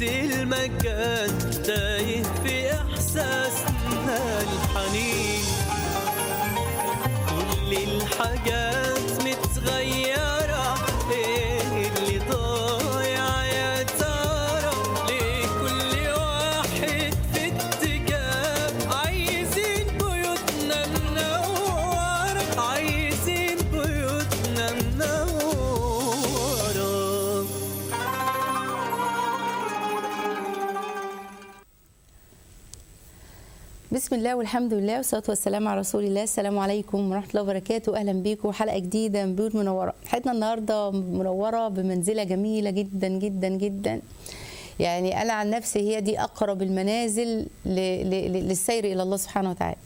المكان تايه في إحساسنا الحنين كل الحاجات متغيرة ايه اللي ضايع يا ترى ليه كل واحد في اتجاه عايزين بيوتنا منورة عايزين بيوتنا منورة بسم الله والحمد لله والصلاه والسلام على رسول الله السلام عليكم ورحمه الله وبركاته اهلا بيكم حلقه جديده من بيوت منوره حلقتنا النهارده منوره بمنزله جميله جدا جدا جدا يعني انا عن نفسي هي دي اقرب المنازل ل- ل- ل- للسير الى الله سبحانه وتعالى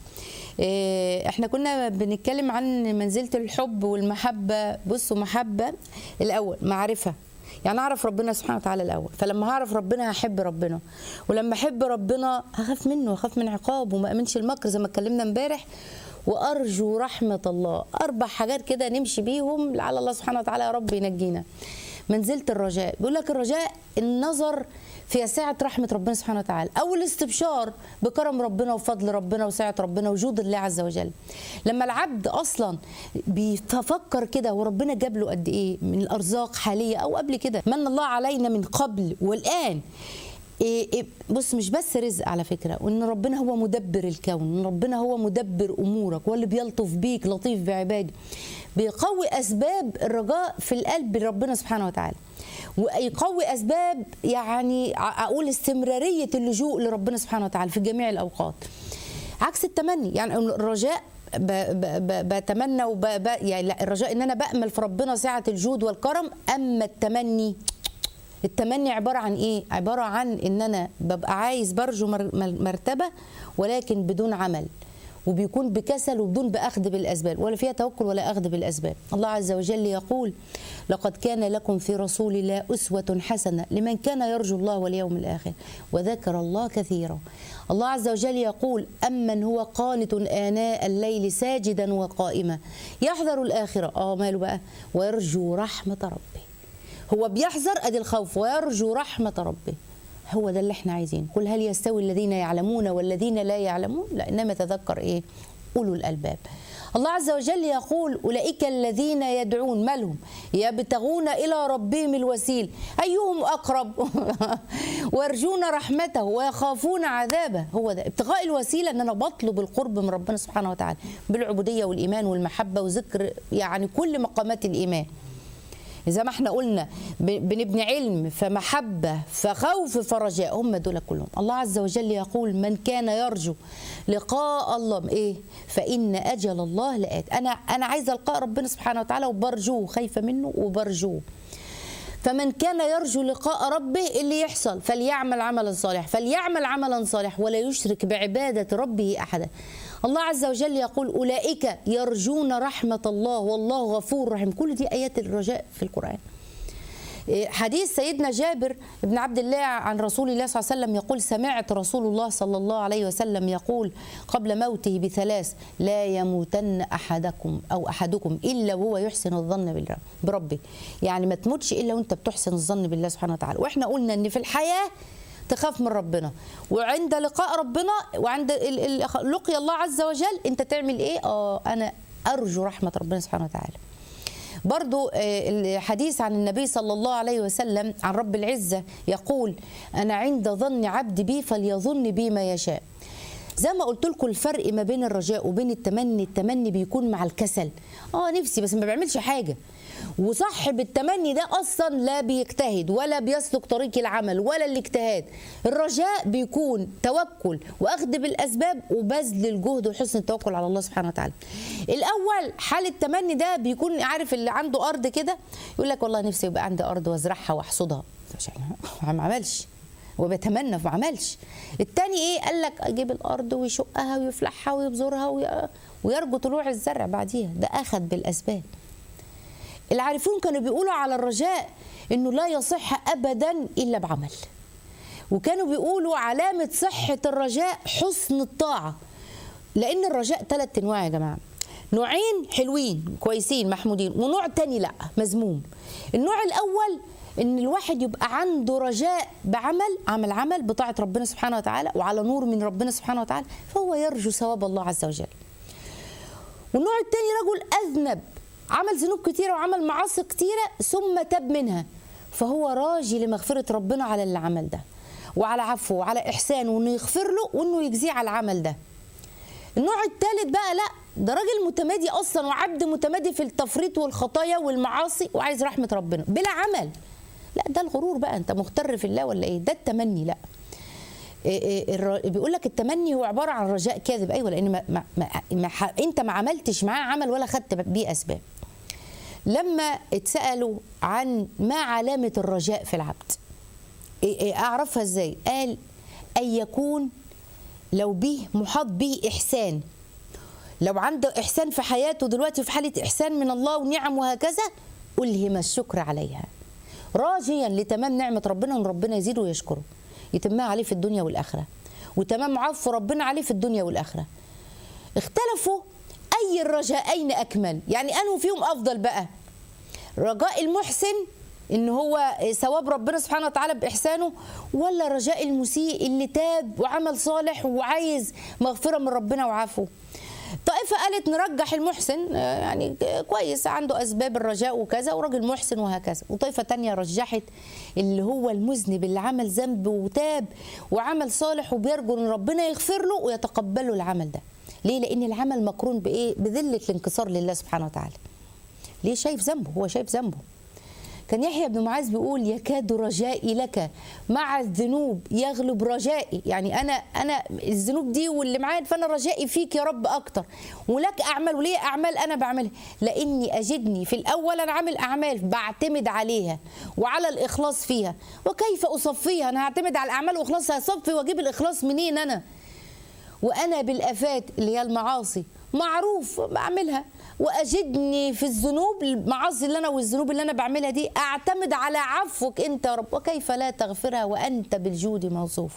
إيه، احنا كنا بنتكلم عن منزله الحب والمحبه بصوا محبه الاول معرفه يعني اعرف ربنا سبحانه وتعالى الاول فلما هعرف ربنا هحب ربنا ولما احب ربنا هخاف منه هخاف من عقابه وما امنش المكر زي ما اتكلمنا امبارح وارجو رحمه الله اربع حاجات كده نمشي بيهم لعل الله سبحانه وتعالى يا رب ينجينا منزله الرجاء بيقول لك الرجاء النظر في سعة رحمة ربنا سبحانه وتعالى أو الاستبشار بكرم ربنا وفضل ربنا وسعة ربنا وجود الله عز وجل لما العبد أصلا بيتفكر كده وربنا جاب له قد إيه من الأرزاق حالية أو قبل كده من الله علينا من قبل والآن إيه إيه بص مش بس رزق على فكرة وإن ربنا هو مدبر الكون إن ربنا هو مدبر أمورك هو اللي بيلطف بيك لطيف بعباده بيقوي أسباب الرجاء في القلب لربنا سبحانه وتعالى ويقوي اسباب يعني ع- اقول استمراريه اللجوء لربنا سبحانه وتعالى في جميع الاوقات عكس التمني يعني الرجاء ب ب ب بتمنى وب ب يعني لا الرجاء ان انا بامل في ربنا سعه الجود والكرم اما التمني التمني عباره عن ايه عباره عن ان انا ببقى عايز برجو مر- مر- مرتبه ولكن بدون عمل وبيكون بكسل وبدون باخذ بالاسباب ولا فيها توكل ولا اخذ بالاسباب الله عز وجل يقول لقد كان لكم في رسول الله اسوه حسنه لمن كان يرجو الله واليوم الاخر وذكر الله كثيرا الله عز وجل يقول امن هو قانت اناء الليل ساجدا وقائما يحذر الاخره اه ماله بقى ويرجو رحمه ربه هو بيحذر ادي الخوف ويرجو رحمه ربه هو ده اللي احنا عايزينه قل هل يستوي الذين يعلمون والذين لا يعلمون لا انما تذكر ايه اولو الالباب الله عز وجل يقول اولئك الذين يدعون مالهم يبتغون الى ربهم الوسيل ايهم اقرب ويرجون رحمته ويخافون عذابه هو ده ابتغاء الوسيله ان انا بطلب القرب من ربنا سبحانه وتعالى بالعبوديه والايمان والمحبه وذكر يعني كل مقامات الايمان زي ما احنا قلنا ب- بنبني علم فمحبة فخوف فرجاء هم دول كلهم الله عز وجل يقول من كان يرجو لقاء الله ايه فإن أجل الله لآت أنا أنا عايزة لقاء ربنا سبحانه وتعالى وبرجوه خايفة منه وبرجوه فمن كان يرجو لقاء ربه اللي يحصل فليعمل عملا صالحا فليعمل عملا صالحا ولا يشرك بعبادة ربه أحدا الله عز وجل يقول أولئك يرجون رحمة الله والله غفور رحيم كل دي آيات الرجاء في القرآن حديث سيدنا جابر بن عبد الله عن رسول الله صلى الله عليه وسلم يقول سمعت رسول الله صلى الله عليه وسلم يقول قبل موته بثلاث لا يموتن احدكم او احدكم الا وهو يحسن الظن بالر- بربه يعني ما تموتش الا وانت بتحسن الظن بالله سبحانه وتعالى واحنا قلنا ان في الحياه تخاف من ربنا وعند لقاء ربنا وعند ال- ال- لقي الله عز وجل انت تعمل ايه اه انا ارجو رحمه ربنا سبحانه وتعالى برضو آه، الحديث عن النبي صلى الله عليه وسلم عن رب العزة يقول أنا عند ظن عبد بي فليظن بي ما يشاء زي ما قلت لكم الفرق ما بين الرجاء وبين التمني التمني بيكون مع الكسل اه نفسي بس ما بيعملش حاجة وصاحب التمني ده اصلا لا بيجتهد ولا بيسلك طريق العمل ولا الاجتهاد الرجاء بيكون توكل واخذ بالاسباب وبذل الجهد وحسن التوكل على الله سبحانه وتعالى الاول حال التمني ده بيكون عارف اللي عنده ارض كده يقول لك والله نفسي يبقى عندي ارض وازرعها واحصدها مش- ما عملش وبيتمنى فما عملش التاني ايه قال لك اجيب الارض ويشقها ويفلحها ويبذرها وي- ويرجو طلوع الزرع بعديها ده اخذ بالاسباب العارفون كانوا بيقولوا على الرجاء انه لا يصح ابدا الا بعمل وكانوا بيقولوا علامه صحه الرجاء حسن الطاعه لان الرجاء ثلاث انواع يا جماعه نوعين حلوين كويسين محمودين ونوع تاني لا مذموم النوع الاول ان الواحد يبقى عنده رجاء بعمل عمل عمل بطاعه ربنا سبحانه وتعالى وعلى نور من ربنا سبحانه وتعالى فهو يرجو ثواب الله عز وجل والنوع الثاني رجل اذنب عمل ذنوب كتيره وعمل معاصي كتيره ثم تاب منها فهو راجي لمغفره ربنا على اللي عمل ده وعلى عفوه وعلى احسانه وانه يغفر له وانه يجزيه على العمل ده النوع الثالث بقى لا ده راجل متمادي اصلا وعبد متمادي في التفريط والخطايا والمعاصي وعايز رحمه ربنا بلا عمل لا ده الغرور بقى انت مغتر في الله ولا ايه ده التمني لا إيه إيه الر- بيقول لك التمني هو عباره عن رجاء كاذب ايوه لان ما ما ما ما ح- انت ما عملتش معاه عمل ولا خدت بيه اسباب لما اتسالوا عن ما علامه الرجاء في العبد إيه إيه اعرفها ازاي قال ان يكون لو به محاط به احسان لو عنده احسان في حياته دلوقتي في حاله احسان من الله ونعم وهكذا الهم الشكر عليها راجيا لتمام نعمه ربنا ان ربنا يزيده ويشكره يتمها عليه في الدنيا والاخره وتمام عفو ربنا عليه في الدنيا والاخره اختلفوا اي الرجاءين اكمل يعني انه فيهم افضل بقى رجاء المحسن ان هو ثواب ربنا سبحانه وتعالى باحسانه ولا رجاء المسيء اللي تاب وعمل صالح وعايز مغفره من ربنا وعفو طائفه قالت نرجح المحسن آه، يعني كويس عنده اسباب الرجاء وكذا وراجل محسن وهكذا وطائفه تانية رجحت اللي هو المذنب اللي عمل ذنب وتاب وعمل صالح وبيرجو ان ربنا يغفر له ويتقبل له العمل ده ليه لان العمل مقرون بايه بذله الانكسار لله سبحانه وتعالى ليه شايف ذنبه هو شايف ذنبه كان يحيى بن معاذ بيقول يكاد رجائي لك مع الذنوب يغلب رجائي يعني انا انا الذنوب دي واللي معايا فانا رجائي فيك يا رب اكتر ولك اعمال وليه اعمال انا بعملها لاني اجدني في الاول انا عامل اعمال بعتمد عليها وعلى الاخلاص فيها وكيف اصفيها انا هعتمد على الاعمال واخلاصها هصفي واجيب الاخلاص منين انا وانا بالافات اللي هي المعاصي معروف بعملها واجدني في الذنوب المعاصي اللي انا والذنوب اللي انا بعملها دي اعتمد على عفوك انت يا رب وكيف لا تغفرها وانت بالجود موصوف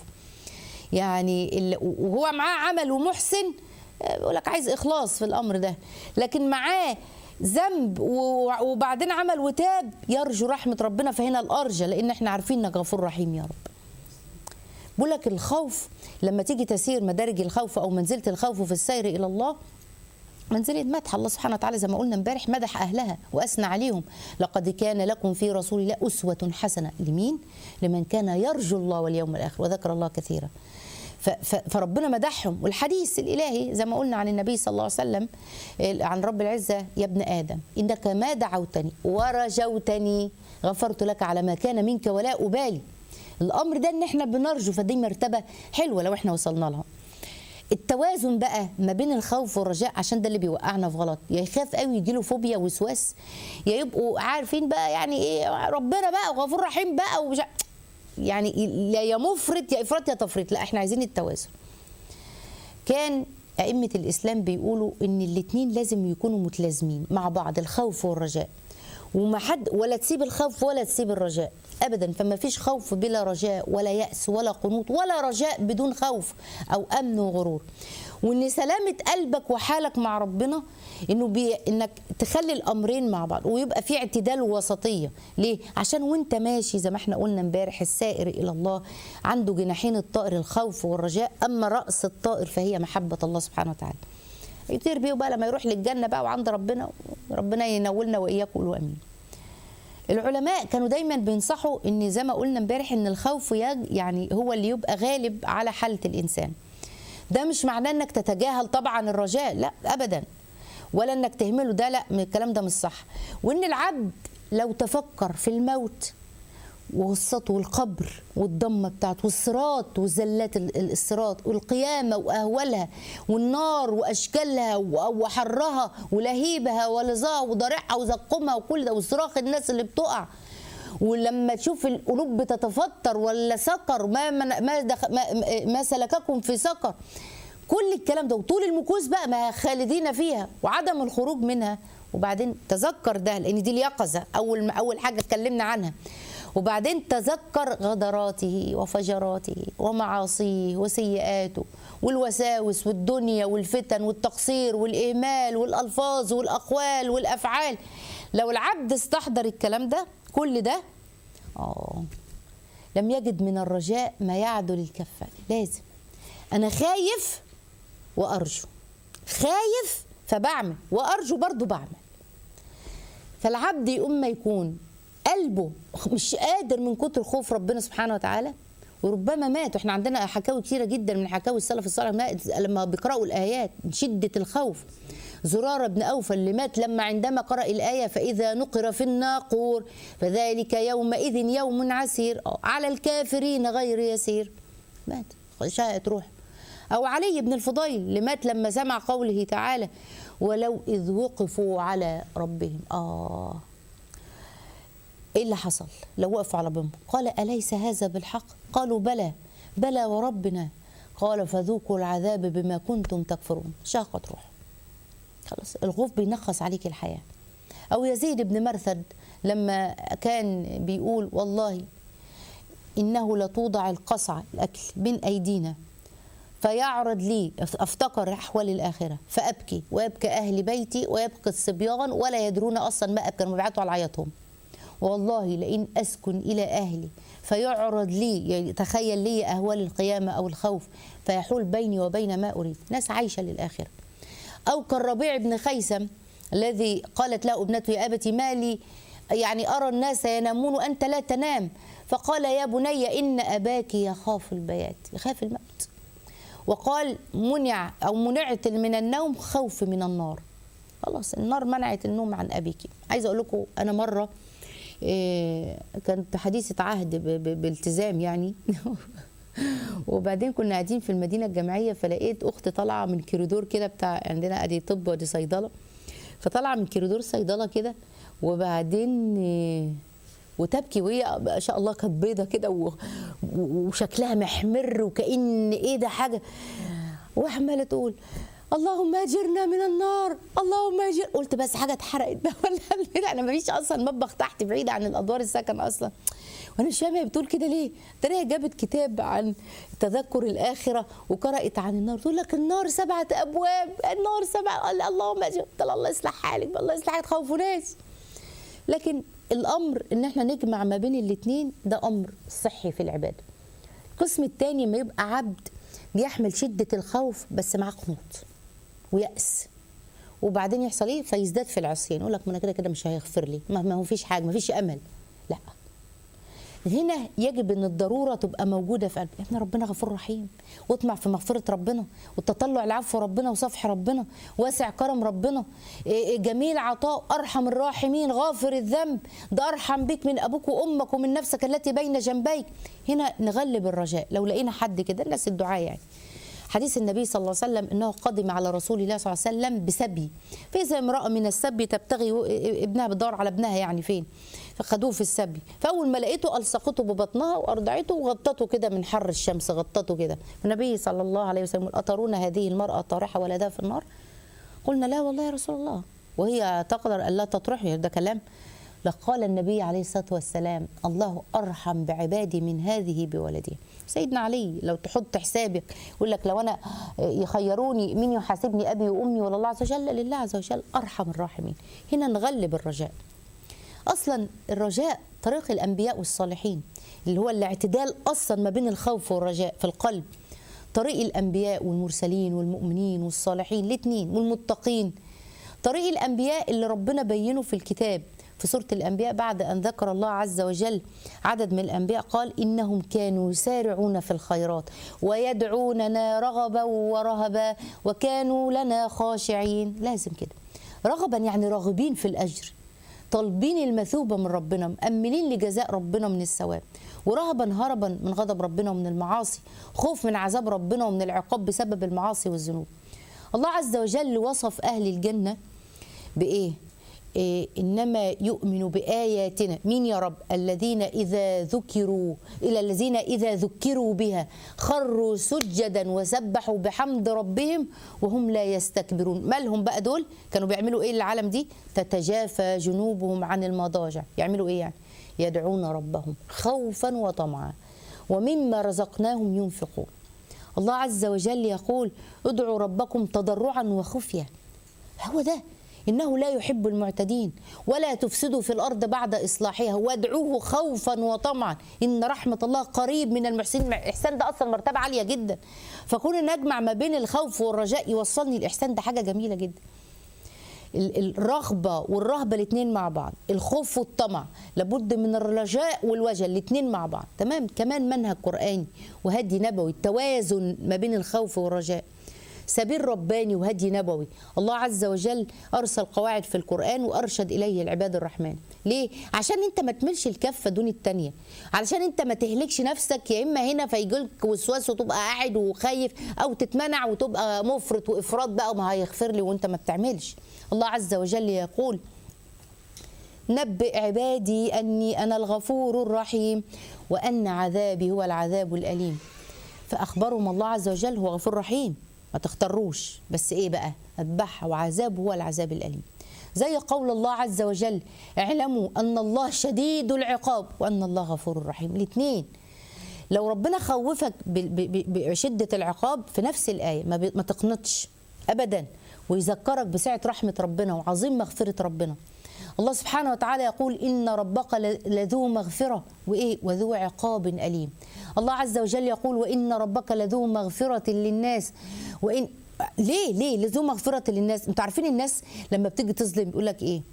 يعني ال- وهو معاه عمل ومحسن يقول لك عايز اخلاص في الامر ده لكن معاه ذنب و- وبعدين عمل وتاب يرجو رحمه ربنا فهنا الارجى لان احنا عارفين انك غفور رحيم يا رب بقول لك الخوف لما تيجي تسير مدارج الخوف او منزله الخوف في السير الى الله منزلة مدح الله سبحانه وتعالى زي ما قلنا امبارح مدح اهلها واثنى عليهم لقد كان لكم في رسول الله اسوة حسنة لمين؟ لمن كان يرجو الله واليوم الاخر وذكر الله كثيرا. ف- ف- فربنا مدحهم والحديث الالهي زي ما قلنا عن النبي صلى الله عليه وسلم آه، عن رب العزه يا ابن ادم انك ما دعوتني ورجوتني غفرت لك على ما كان منك ولا ابالي. الامر ده ان احنا بنرجو فدي مرتبه حلوه لو احنا وصلنا لها. التوازن بقى ما بين الخوف والرجاء عشان ده اللي بيوقعنا في غلط يا يخاف قوي يجي له فوبيا وسواس يا يبقوا عارفين بقى يعني ايه ربنا بقى غفور رحيم بقى ومش ع- يعني يا يا مفرط يا افراط يا تفريط لا احنا عايزين التوازن كان أئمة الإسلام بيقولوا إن الاتنين لازم يكونوا متلازمين مع بعض الخوف والرجاء وما حد ولا تسيب الخوف ولا تسيب الرجاء ابدا فما فيش خوف بلا رجاء ولا ياس ولا قنوط ولا رجاء بدون خوف او امن وغرور وان سلامه قلبك وحالك مع ربنا انه بي انك تخلي الامرين مع بعض ويبقى في اعتدال ووسطيه ليه عشان وانت ماشي زي ما احنا قلنا امبارح السائر الى الله عنده جناحين الطائر الخوف والرجاء اما راس الطائر فهي محبه الله سبحانه وتعالى يطير بيه بقى لما يروح للجنه بقى وعند ربنا ربنا ينولنا واياكم قولوا امين العلماء كانوا دايما بينصحوا ان زي ما قلنا امبارح ان الخوف يج- يعني هو اللي يبقى غالب على حاله الانسان ده مش معناه انك تتجاهل طبعا الرجاء لا ابدا ولا انك تهمله ده لا الكلام ده مش صح وان العبد لو تفكر في الموت وغصته والقبر والضمه بتاعته والصراط وزلات ال- ال- الصراط والقيامه واهوالها والنار واشكالها و- وحرها ولهيبها ولظاها وضرعها وزقمها وكل ده وصراخ الناس اللي بتقع ولما تشوف القلوب بتتفطر ولا سقر ما من ما, دخ ما, ما سلككم في سقر كل الكلام ده وطول المكوس بقى ما خالدين فيها وعدم الخروج منها وبعدين تذكر ده لان دي اليقظه اول ما اول حاجه اتكلمنا عنها وبعدين تذكر غدراته وفجراته ومعاصيه وسيئاته والوساوس والدنيا والفتن والتقصير والاهمال والالفاظ والاقوال والافعال لو العبد استحضر الكلام ده كل ده اه لم يجد من الرجاء ما يعدل الكفة لازم انا خايف وارجو خايف فبعمل وارجو برضو بعمل فالعبد يقوم ما يكون قلبه مش قادر من كتر خوف ربنا سبحانه وتعالى وربما مات واحنا عندنا حكاوي كتيره جدا من حكاوي السلف الصالح مات لما بيقراوا الايات من شده الخوف زراره بن اوفى اللي مات لما عندما قرا الايه فاذا نقر في الناقور فذلك يومئذ يوم عسير آه، على الكافرين غير يسير مات شاءت روح أو علي بن الفضيل اللي مات لما سمع قوله تعالى ولو إذ وقفوا على ربهم آه إيه اللي حصل لو وقفوا على ربهم قال أليس هذا بالحق قالوا بلى بلى وربنا قال فذوقوا العذاب بما كنتم تكفرون شاقت روح خلاص الخوف بينخص عليك الحياة أو يزيد بن مرثد لما كان بيقول والله إنه لتوضع القصعة الأكل بين أيدينا فيعرض لي افتكر احوال الاخره فابكي ويبكي اهل بيتي ويبكي الصبيان ولا يدرون اصلا ما ابكي مبعتوا على عيطهم والله لئن اسكن الى اهلي فيعرض لي يعني تخيل لي اهوال القيامه او الخوف فيحول بيني وبين ما اريد ناس عايشه للاخره او كالربيع بن خيسم الذي قالت له ابنته يا ابتي ما لي يعني ارى الناس ينامون وانت لا تنام فقال يا بني ان اباك يخاف البيات يخاف الموت وقال منع او منعت من النوم خوف من النار خلاص النار منعت النوم عن ابيك عايزه اقول لكم انا مره إيه كانت حديثه عهد ب- ب- بالتزام يعني وبعدين كنا قاعدين في المدينه الجامعيه فلقيت اختي طالعه من كوريدور كده بتاع عندنا ادي طب ودي صيدله فطالعه من كوريدور صيدله كده وبعدين إيه وتبكي وهي ما شاء الله كانت بيضه كده و- و- وشكلها محمر وكأن ايه ده حاجه وعماله تقول اللهم اجرنا من النار اللهم اجر قلت بس حاجه اتحرقت بقى ولا لا انا مفيش اصلا مطبخ تحت بعيد عن الادوار السكن اصلا وانا مش فاهمه هي بتقول كده ليه ترى هي جابت كتاب عن تذكر الاخره وقرات عن النار تقول لك النار سبعه ابواب النار سبعه قال اللهم اجر قلت لها الله يصلح حالك الله يصلح حالك خوفوناش لكن الامر ان احنا نجمع ما بين الاثنين ده امر صحي في العباده القسم الثاني ما يبقى عبد بيحمل شده الخوف بس معاه قنوط ويأس وبعدين يحصل ايه فيزداد في العصيان يقول لك ما انا كده كده مش هيغفر لي ما ما هو فيش حاجه ما فيش امل لا هنا يجب ان الضروره تبقى موجوده في قلبك يا ابن ربنا غفور رحيم واطمع في مغفره ربنا والتطلع لعفو ربنا وصفح ربنا واسع كرم ربنا إيه إيه جميل عطاء ارحم الراحمين غافر الذنب ده ارحم بك من ابوك وامك ومن نفسك التي بين جنبيك هنا نغلب الرجاء لو لقينا حد كده الناس الدعاء يعني حديث النبي صلى الله عليه وسلم انه قدم على رسول الله صلى الله عليه وسلم بسبي فاذا امراه من السبي تبتغي ابنها بتدور على ابنها يعني فين فخدوه في السبي فاول ما لقيته الصقته ببطنها وارضعته وغطته كده من حر الشمس غطته كده النبي صلى الله عليه وسلم يقول، اترون هذه المراه طارحه ولدها في النار قلنا لا والله يا رسول الله وهي تقدر الا تطرحه ده كلام لقال النبي عليه الصلاه والسلام الله ارحم بعبادي من هذه بولدها سيدنا علي لو تحط حسابك يقول لك لو انا يخيروني مين يحاسبني ابي وامي ولا الله عز وجل لله عز وجل ارحم الراحمين هنا نغلب الرجاء اصلا الرجاء طريق الانبياء والصالحين اللي هو الاعتدال اصلا ما بين الخوف والرجاء في القلب طريق الانبياء والمرسلين والمؤمنين والصالحين الاثنين والمتقين طريق الانبياء اللي ربنا بينه في الكتاب في سوره الانبياء بعد ان ذكر الله عز وجل عدد من الانبياء قال انهم كانوا يسارعون في الخيرات ويدعوننا رغبا ورهبا وكانوا لنا خاشعين لازم كده رغبا يعني راغبين في الاجر طالبين المثوبة من ربنا مأملين لجزاء ربنا من الثواب ورهبا هربا من غضب ربنا ومن المعاصي خوف من عذاب ربنا ومن العقاب بسبب المعاصي والذنوب الله عز وجل وصف أهل الجنة بإيه؟ إيه إنما يؤمن بآياتنا مين يا رب الذين إذا ذكروا إلى الذين إذا ذكروا بها خروا سجدا وسبحوا بحمد ربهم وهم لا يستكبرون مالهم بقى دول كانوا بيعملوا إيه العالم دي تتجافى جنوبهم عن المضاجع يعملوا إيه يعني يدعون ربهم خوفا وطمعا ومما رزقناهم ينفقون الله عز وجل يقول ادعوا ربكم تضرعا وخفيه هو ده إنه لا يحب المعتدين ولا تفسدوا في الأرض بعد إصلاحها وادعوه خوفا وطمعا إن رحمة الله قريب من المحسنين الإحسان ده أصلا مرتبة عالية جدا فكون نجمع ما بين الخوف والرجاء يوصلني الإحسان ده حاجة جميلة جدا ال- الرغبة والرهبة الاثنين مع بعض الخوف والطمع لابد من الرجاء والوجل الاثنين مع بعض تمام كمان منهج قرآني وهدي نبوي التوازن ما بين الخوف والرجاء سبيل رباني وهدي نبوي الله عز وجل أرسل قواعد في القرآن وأرشد إليه العباد الرحمن ليه؟ عشان أنت ما تملش الكفة دون التانية علشان أنت ما تهلكش نفسك يا إما هنا فيجيلك وسواس وتبقى قاعد وخايف أو تتمنع وتبقى مفرط وإفراط بقى وما هيغفر لي وأنت ما بتعملش الله عز وجل يقول نبئ عبادي أني أنا الغفور الرحيم وأن عذابي هو العذاب الأليم فأخبرهم الله عز وجل هو غفور رحيم ما تختاروش بس إيه بقى أذبح وعذاب هو العذاب الأليم زي قول الله عز وجل اعلموا أن الله شديد العقاب وأن الله غفور رحيم الاثنين لو ربنا خوفك ب- ب- ب- بشدة العقاب في نفس الآية ما, بي- ما تقنطش أبدا ويذكرك بسعة رحمة ربنا وعظيم مغفرة ربنا الله سبحانه وتعالى يقول إن ربك ل- لذو مغفرة وإيه وذو عقاب أليم الله عز وجل يقول وإن ربك لذو مغفرة للناس وإن ليه ليه لذو مغفرة للناس انتوا عارفين الناس لما بتيجي تظلم يقول لك إيه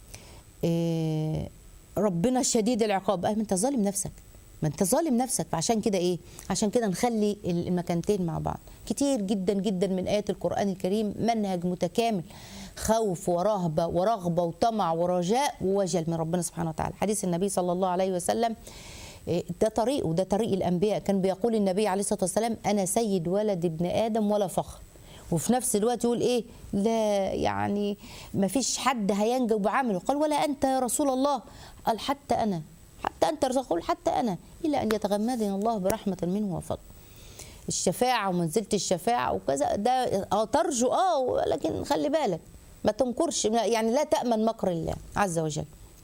إيه، ربنا شديد العقاب أه ما انت ظالم نفسك ما انت ظالم نفسك فعشان كده ايه عشان كده نخلي المكانتين مع بعض كتير جدا جدا من ايات القران الكريم منهج متكامل خوف ورهبه ورغبه وطمع ورجاء ووجل من ربنا سبحانه وتعالى حديث النبي صلى الله عليه وسلم إيه، ده طريقه ده طريق الانبياء كان بيقول النبي عليه الصلاه والسلام انا سيد ولد ابن ادم ولا فخر وفي نفس الوقت يقول ايه لا يعني ما فيش حد هينجو بعمله قال ولا انت يا رسول الله قال حتى انا حتى انت يا رسول الله قال حتى انا الا ان يتغمدني الله برحمه منه وفضل الشفاعه ومنزله الشفاعه وكذا ده اه ترجو اه ولكن خلي بالك ما تنكرش يعني لا تامن مكر الله عز وجل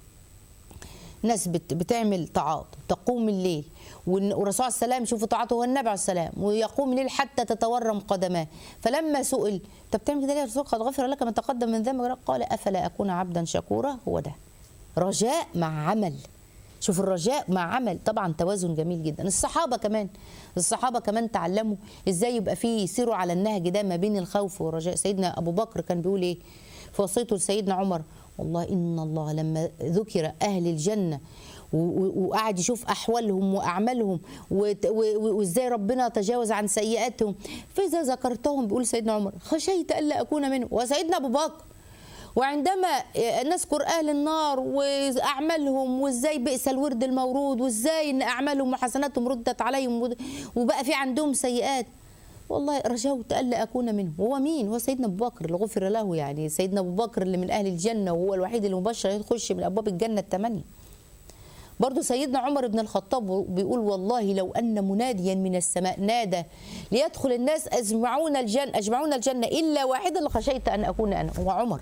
ناس بت- بتعمل طاعات تقوم الليل والن- والرسول عليه السلام شوفوا طاعته هو النبي عليه السلام ويقوم الليل حتى تتورم قدماه فلما سئل انت بتعمل كده ليه يا رسول الله؟ قد غفر لك ما تقدم من ذنبك قال افلا اكون عبدا شكورا هو ده رجاء مع عمل شوف الرجاء مع عمل طبعا توازن جميل جدا الصحابه كمان الصحابه كمان تعلموا ازاي يبقى فيه يسيروا على النهج ده ما بين الخوف والرجاء سيدنا ابو بكر كان بيقول ايه في وصيته لسيدنا عمر والله ان الله لما ذكر اهل الجنه و- و- وقعد يشوف احوالهم واعمالهم وت- و- و- وازاي ربنا تجاوز عن سيئاتهم فاذا ذكرتهم بيقول سيدنا عمر خشيت الا اكون منهم وسيدنا ابو بكر وعندما نذكر اهل النار واعمالهم وازاي بئس الورد المورود وازاي ان اعمالهم وحسناتهم ردت عليهم ود- وبقى في عندهم سيئات والله رجوت الا اكون منهم هو مين هو سيدنا ابو بكر اللي غفر له يعني سيدنا ابو بكر اللي من اهل الجنه وهو الوحيد اللي مبشر يخش من ابواب الجنه الثمانيه برضو سيدنا عمر بن الخطاب بيقول والله لو ان مناديا من السماء نادى ليدخل الناس اجمعون الجنه اجمعون الجنه الا واحدا لخشيت ان اكون انا هو عمر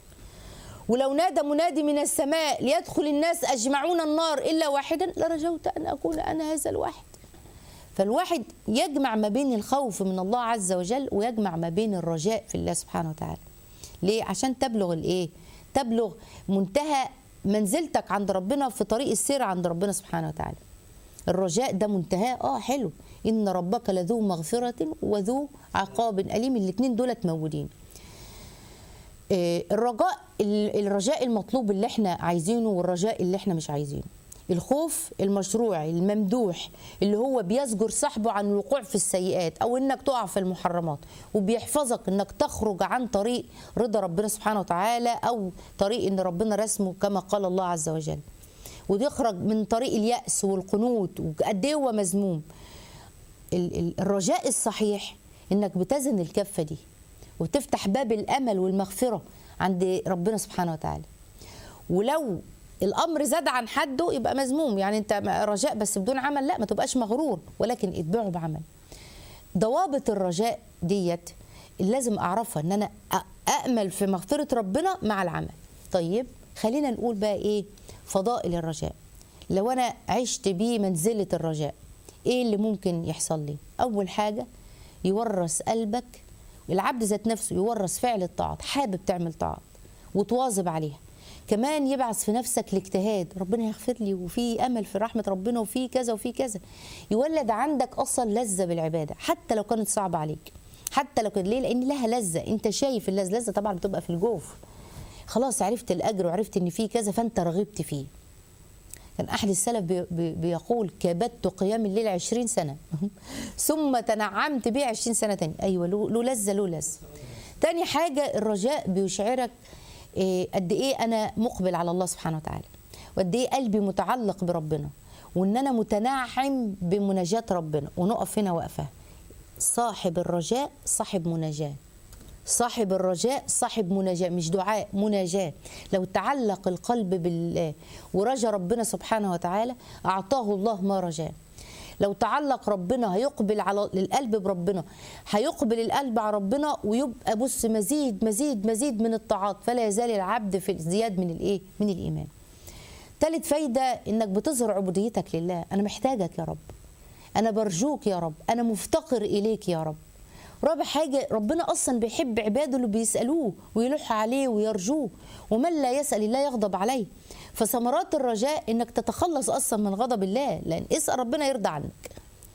ولو نادى منادي من السماء ليدخل الناس اجمعون النار الا واحدا لرجوت ان اكون انا هذا الواحد فالواحد يجمع ما بين الخوف من الله عز وجل ويجمع ما بين الرجاء في الله سبحانه وتعالى ليه عشان تبلغ الايه تبلغ منتهى منزلتك عند ربنا في طريق السير عند ربنا سبحانه وتعالى الرجاء ده منتهاه اه حلو ان ربك لذو مغفره وذو عقاب اليم الاثنين دولت موجودين آه، الرجاء ال- الرجاء المطلوب اللي احنا عايزينه والرجاء اللي احنا مش عايزينه الخوف المشروع الممدوح اللي هو بيزجر صاحبه عن الوقوع في السيئات او انك تقع في المحرمات وبيحفظك انك تخرج عن طريق رضا ربنا سبحانه وتعالى او طريق ان ربنا رسمه كما قال الله عز وجل وتخرج من طريق اليأس والقنوط وقد ايه هو مذموم ال- ال- الرجاء الصحيح انك بتزن الكفه دي وتفتح باب الامل والمغفره عند ربنا سبحانه وتعالى ولو الامر زاد عن حده يبقى مذموم يعني انت رجاء بس بدون عمل لا ما تبقاش مغرور ولكن اتبعه بعمل ضوابط الرجاء ديت اللي لازم اعرفها ان انا أ- امل في مغفره ربنا مع العمل طيب خلينا نقول بقى ايه فضائل الرجاء لو انا عشت بيه منزله الرجاء ايه اللي ممكن يحصل لي اول حاجه يورث قلبك العبد ذات نفسه يورث فعل الطاعات حابب تعمل طاعات وتواظب عليها كمان يبعث في نفسك الاجتهاد ربنا يغفر لي وفي امل في رحمه ربنا وفي كذا وفي كذا يولد عندك اصلا لذه بالعباده حتى لو كانت صعبه عليك حتى لو كان ليه لان لها لذه انت شايف اللذه لذه طبعا بتبقى في الجوف خلاص عرفت الاجر وعرفت ان في كذا فانت رغبت فيه كان احد السلف بي بي بيقول كبدت قيام الليل عشرين سنه ثم تنعمت به عشرين سنه تاني ايوه له له لذه له لذه تاني حاجه الرجاء بيشعرك إيه قد ايه انا مقبل على الله سبحانه وتعالى وقد ايه قلبي متعلق بربنا وان انا متنعم بمناجاه ربنا ونقف هنا وقفه صاحب الرجاء صاحب مناجاه صاحب الرجاء صاحب مناجاة مش دعاء مناجاة لو تعلق القلب بالله ورجى ربنا سبحانه وتعالى أعطاه الله ما رجاه لو تعلق ربنا هيقبل على القلب بربنا هيقبل القلب على ربنا ويبقى بص مزيد مزيد مزيد من الطاعات فلا يزال العبد في ازدياد من الايه من الايمان ثالث فايده انك بتظهر عبوديتك لله انا محتاجك يا رب انا برجوك يا رب انا مفتقر اليك يا رب رابع حاجة ربنا أصلا بيحب عباده اللي بيسألوه ويلح عليه ويرجوه ومن لا يسأل الله يغضب عليه فثمرات الرجاء إنك تتخلص أصلا من غضب الله لأن اسأل ربنا يرضى عنك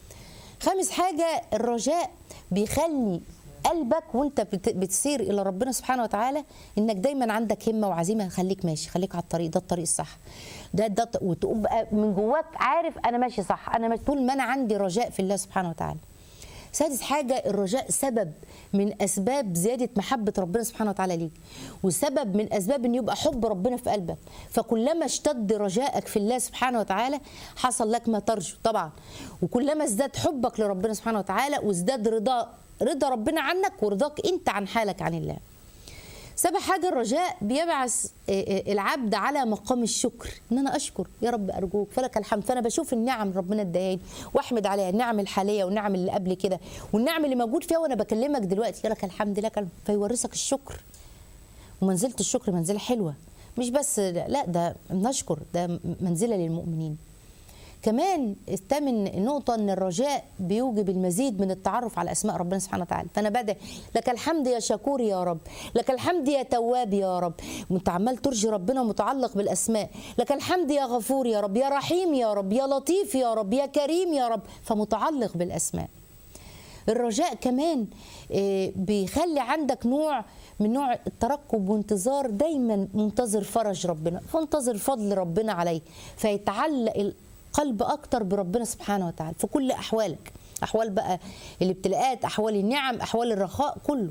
خامس حاجة الرجاء بيخلي قلبك وانت بت- بتسير الى ربنا سبحانه وتعالى انك دايما عندك همه وعزيمه خليك ماشي خليك على الطريق ده الطريق الصح ده ده وتقوم بقى من جواك عارف انا ماشي صح انا ماشي طول ما انا عندي رجاء في الله سبحانه وتعالى سادس حاجة الرجاء سبب من أسباب زيادة محبة ربنا سبحانه وتعالى ليك وسبب من أسباب أن يبقى حب ربنا في قلبك فكلما اشتد رجائك في الله سبحانه وتعالى حصل لك ما ترجو طبعا وكلما ازداد حبك لربنا سبحانه وتعالى وازداد رضا رضا ربنا عنك ورضاك انت عن حالك عن الله سابع حاجة الرجاء بيبعث آه، آه، العبد على مقام الشكر ان انا اشكر يا رب ارجوك فلك الحمد فانا بشوف النعم ربنا اداهاني واحمد عليها النعم الحاليه والنعم اللي قبل كده والنعم اللي موجود فيها وانا بكلمك دلوقتي لك الحمد لك الحمد. فيورثك الشكر ومنزله الشكر منزله حلوه مش بس لا ده نشكر ده منزله للمؤمنين كمان الثامن نقطة أن الرجاء بيوجب المزيد من التعرف على أسماء ربنا سبحانه وتعالى فأنا بدأ لك الحمد يا شكور يا رب لك الحمد يا تواب يا رب وانت عمال ترجي ربنا متعلق بالأسماء لك الحمد يا غفور يا رب يا رحيم يا رب يا لطيف يا رب يا كريم يا رب فمتعلق بالأسماء الرجاء كمان آه، بيخلي عندك نوع من نوع الترقب وانتظار دايما منتظر فرج ربنا فانتظر فضل ربنا عليه فيتعلق القلب اكتر بربنا سبحانه وتعالى في كل احوالك احوال بقى الابتلاءات احوال النعم احوال الرخاء كله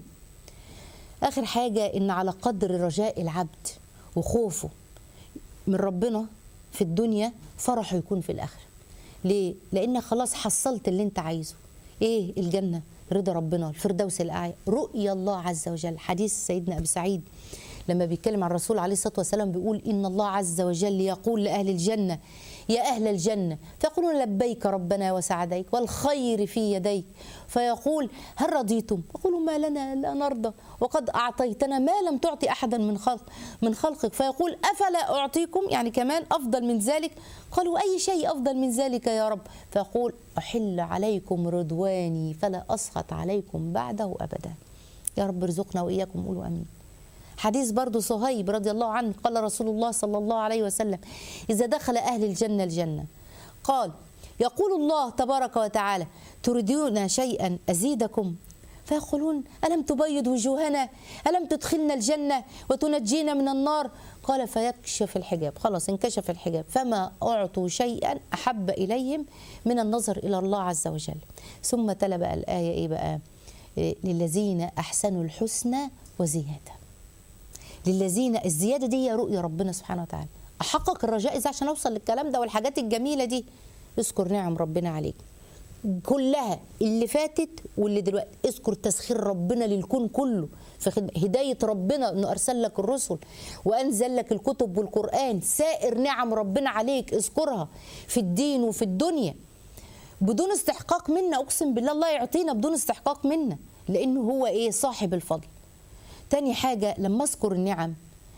اخر حاجه ان على قدر رجاء العبد وخوفه من ربنا في الدنيا فرحه يكون في الاخره ليه لان خلاص حصلت اللي انت عايزه ايه الجنه رضا ربنا الفردوس الاعلى رؤيا الله عز وجل حديث سيدنا ابي سعيد لما بيتكلم عن الرسول عليه الصلاه والسلام بيقول ان الله عز وجل يقول لاهل الجنه يا اهل الجنه فيقولون لبيك ربنا وسعديك والخير في يديك فيقول هل رضيتم يقولوا ما لنا لا نرضى وقد اعطيتنا ما لم تعطي احدا من خلق من خلقك فيقول افلا اعطيكم يعني كمان افضل من ذلك قالوا اي شيء افضل من ذلك يا رب فيقول احل عليكم رضواني فلا اسخط عليكم بعده ابدا يا رب ارزقنا واياكم قولوا امين حديث برضو صهيب رضي الله عنه قال رسول الله صلى الله عليه وسلم إذا دخل أهل الجنة الجنة قال يقول الله تبارك وتعالى تريدون شيئا أزيدكم فيقولون ألم تبيض وجوهنا ألم تدخلنا الجنة وتنجينا من النار قال فيكشف الحجاب خلاص انكشف الحجاب فما أعطوا شيئا أحب إليهم من النظر إلى الله عز وجل ثم تلا بقى الآية إيه بقى إيه، للذين أحسنوا الحسنى وزيادة للذين الزياده دي هي رؤيه ربنا سبحانه وتعالى احقق الرجاء ازاي عشان اوصل للكلام ده والحاجات الجميله دي اذكر نعم ربنا عليك كلها اللي فاتت واللي دلوقتي اذكر تسخير ربنا للكون كله في خدمة هداية ربنا انه ارسل لك الرسل وانزل لك الكتب والقرآن سائر نعم ربنا عليك اذكرها في الدين وفي الدنيا بدون استحقاق منا اقسم بالله الله يعطينا بدون استحقاق منا لانه هو ايه صاحب الفضل تاني حاجة لما اذكر النعم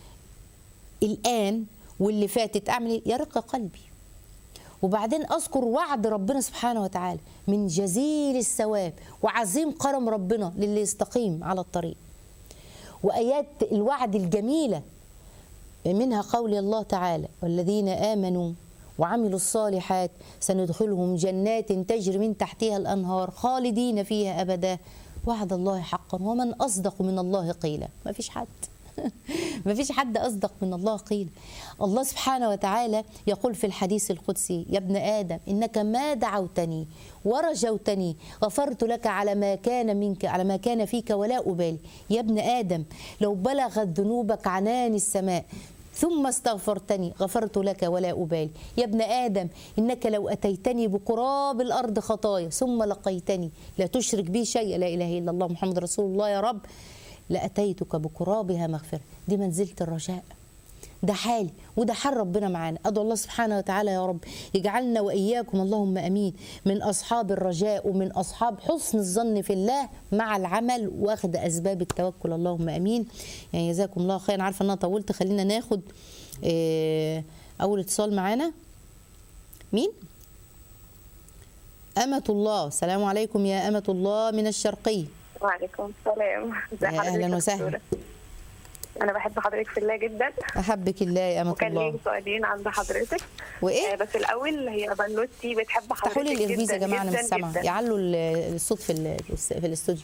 الآن واللي فاتت أعمل إيه؟ يرق قلبي وبعدين أذكر وعد ربنا سبحانه وتعالى من جزيل الثواب وعظيم كرم ربنا للي يستقيم على الطريق وآيات الوعد الجميلة منها قول الله تعالى والذين آمنوا وعملوا الصالحات سندخلهم جنات تجري من تحتها الأنهار خالدين فيها أبدا وعد الله حقا ومن أصدق من الله قيلا ما فيش حد ما فيش حد أصدق من الله قيل الله سبحانه وتعالى يقول في الحديث القدسي يا ابن آدم إنك ما دعوتني ورجوتني غفرت لك على ما كان منك على ما كان فيك ولا أبالي يا ابن آدم لو بلغت ذنوبك عنان السماء ثم استغفرتني غفرت لك ولا أبالي يا ابن آدم إنك لو أتيتني بقراب الأرض خطايا ثم لقيتني لا تشرك بي شيئا لا إله إلا الله محمد رسول الله يا رب لأتيتك بقرابها مغفرة دي منزلة الرجاء ده حالي وده حال ربنا معانا ادعو الله سبحانه وتعالى يا رب يجعلنا واياكم اللهم امين من اصحاب الرجاء ومن اصحاب حسن الظن في الله مع العمل واخذ اسباب التوكل اللهم امين يعني جزاكم الله خير عارفه ان انا طولت خلينا ناخد آه، اول اتصال معانا مين أمة الله السلام عليكم يا أمة الله من الشرقية وعليكم السلام ازي يا حضرتك أهلاً يا وسهلاً. دكتورة؟ انا بحب حضرتك في الله جدا أحبك الله يا أمة وكان لي الله سؤالين عند حضرتك آه، وإيه بس الاول هي بنوتي بتحب حضرتك افتحوا لي الإلفيز يا جداً جماعة أنا جداً مش سامعة جداً. يعلوا ال- الصوت في ال- في الاستوديو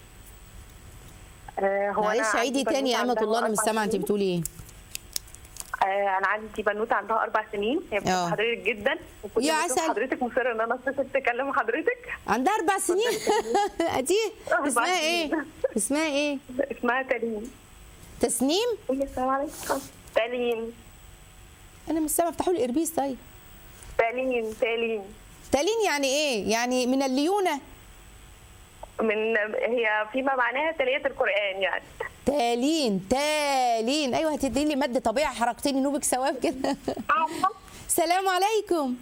آه، هو أنا معلش عندي عيدي تاني يا بنوتة أمة عندها الله أنا مش أربع سامعة أنت سنين. بتقولي إيه آه، انا عندي بنوته عندها اربع سنين هي بتحب آه. حضرتك جدا وكل يا ما أشوف عسل. حضرتك مصره ان انا اتصل تكلم حضرتك عندها أربع سنين أتيه أربع اسمها إيه سنين. اسمها إيه اسمها تالين تسنيم قولي السلام عليكم تالين أنا مش سامعة افتحوا لي الإربيز طيب تالين تالين تالين يعني إيه يعني من الليونة من هي فيما معناها تالية القرآن يعني تالين تالين أيوه هتدي لي مد طبيعي حركتني نوبك ثواب كده السلام عليكم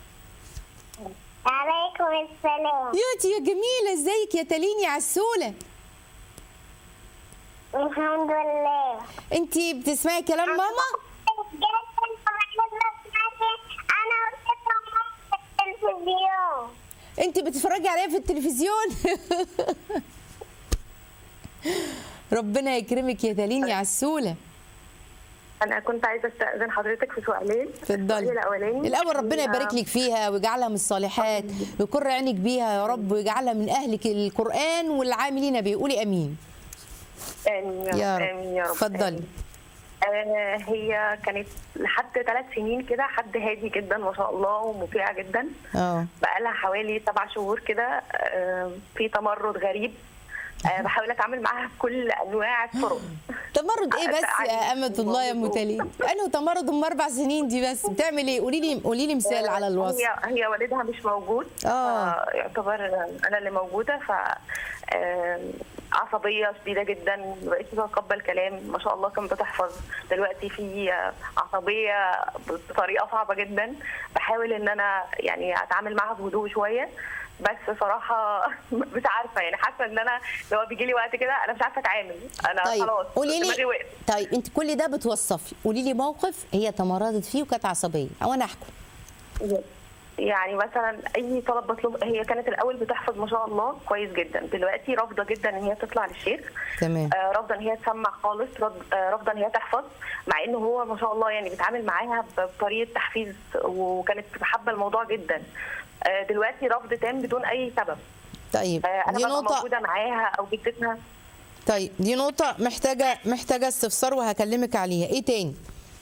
عليكم السلام يوتي يا جميلة ازيك يا تالين يا عسولة الحمد لله انتي بتسمعي كلام ماما انا وقفت في التلفزيون انتي بتتفرجي عليا في التلفزيون ربنا يكرمك يا تالين يا عسولة انا كنت عايزه استاذن حضرتك في سؤالين السؤال اتفضلي الاولاني الاول ربنا هي- يبارك لك فيها ويجعلها من الصالحات ويقر عينك بيها يا رب ويجعلها من اهلك القران والعاملين به قولي امين امين يا رب امين يا رب اتفضلي آمين. آه هي كانت لحد ثلاث سنين كده حد هادي جدا ما شاء الله ومطيعه جدا اه بقالها حوالي سبع شهور كده آه في تمرد غريب آه بحاول اتعامل معاها بكل انواع الطرق تمرد ايه بس تعالي. يا امة الله يا ام تالين انه تمرد ام اربع سنين دي بس بتعمل ايه قولي لي قولي لي مثال على الوصف هي هي والدها مش موجود آه. يعتبر انا اللي موجوده ف آم، عصبيه شديده جدا ما بقتش بتقبل كلام ما شاء الله كانت بتحفظ دلوقتي في آه، عصبيه بطريقه صعبه جدا بحاول ان انا يعني اتعامل معاها بهدوء شويه بس صراحه مش عارفه يعني حاسه ان انا لو بيجي لي وقت كده انا مش عارفه اتعامل انا طيب خلاص قولي دماغي لي وقفت. طيب انت كل ده بتوصفي قولي لي موقف هي تمردت فيه وكانت عصبيه او انا احكم يعني مثلا اي طلب بطلب هي كانت الاول بتحفظ ما شاء الله كويس جدا دلوقتي رافضه جدا ان هي تطلع للشيخ تمام آه، رافضه ان هي تسمع خالص رافض- آه، رافضه ان هي تحفظ مع انه هو ما شاء الله يعني بيتعامل معاها بطريقه تحفيز وكانت حابه الموضوع جدا آه، دلوقتي رفض تام بدون اي سبب طيب آه، انا دي ببقى نقطه موجوده معاها او جدتها طيب دي نقطه محتاجه محتاجه استفسار وهكلمك عليها ايه تاني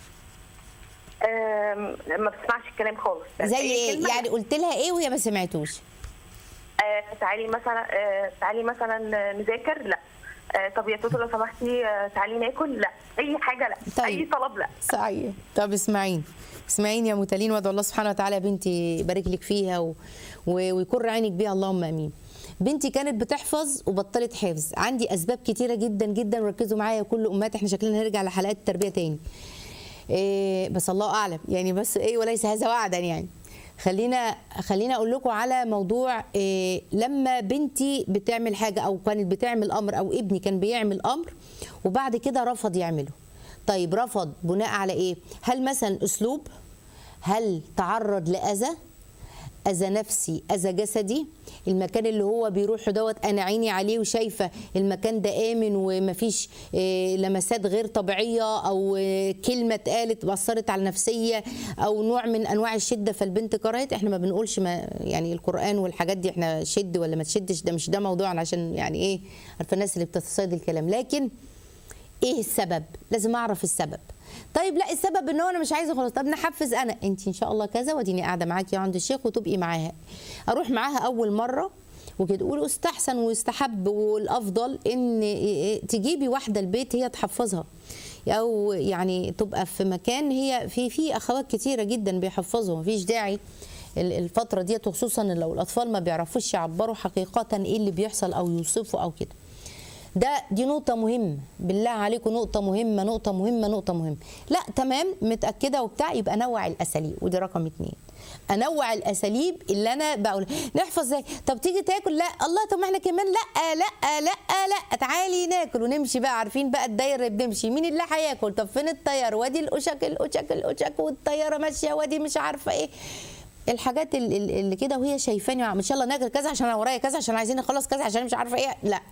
آم، ما بتسمعش الكلام خالص زي أي ايه كلمة يعني قلت لها ايه وهي ما سمعتوش آه، تعالي مثلا آه، تعالي مثلا نذاكر لا آه، طب يا توتو لو سمحتي آه، تعالي ناكل لا اي حاجه لا طيب. اي طلب لا صحيح طب اسمعيني اسمعيني يا متالين وادعو الله سبحانه وتعالى يا بنتي يبارك لك فيها و... و... ويكر عينك بيها اللهم امين بنتي كانت بتحفظ وبطلت حفظ عندي اسباب كتيره جدا جدا ركزوا معايا يا كل امهات احنا شكلنا هنرجع لحلقات التربيه تاني إيه بس الله اعلم يعني بس ايه وليس هذا وعدا يعني خلينا خلينا اقول لكم على موضوع إيه لما بنتي بتعمل حاجه او كانت بتعمل امر او ابني كان بيعمل امر وبعد كده رفض يعمله طيب رفض بناء على ايه هل مثلا اسلوب هل تعرض لاذى اذى نفسي اذى جسدي المكان اللي هو بيروح دوت انا عيني عليه وشايفه المكان ده امن ومفيش آه، لمسات غير طبيعيه او آه، كلمه اتقالت اثرت على النفسيه او نوع من انواع الشده فالبنت كرهت احنا ما بنقولش ما يعني القران والحاجات دي احنا شد ولا ما تشدش ده مش ده موضوعنا عشان يعني ايه عارفه الناس اللي بتتصيد الكلام لكن ايه السبب لازم اعرف السبب طيب لا السبب ان هو انا مش عايزه خلاص طب نحفز انا انت ان شاء الله كذا واديني قاعده معاكي عند الشيخ وتبقي معاها اروح معاها اول مره وكده واستحسن ويستحب والافضل ان تجيبي واحده البيت هي تحفظها او يعني تبقى في مكان هي في في اخوات كتيره جدا بيحفظوا مفيش داعي ال- الفتره ديت وخصوصا لو الاطفال ما بيعرفوش يعبروا حقيقه ايه اللي بيحصل او يوصفوا او كده ده دي نقطة مهمة بالله عليكم نقطة مهمة نقطة مهمة نقطة مهمة لا تمام متأكدة وبتاع يبقى أنوع الأساليب ودي رقم اتنين أنوع الأساليب اللي أنا بقول نحفظ زي طب تيجي تاكل لا الله طب ما احنا كمان لا لا لا لا تعالي ناكل ونمشي بقى عارفين بقى الدايرة اللي بنمشي مين اللي هياكل طب فين الطيار وادي الأشك الأشك الأشك والطيارة ماشية وادي مش عارفة إيه الحاجات ال- ال- اللي كده وهي شايفاني ان شاء الله ناكل كذا عشان انا ورايا كذا عشان عايزين نخلص كذا عشان مش عارفه ايه لا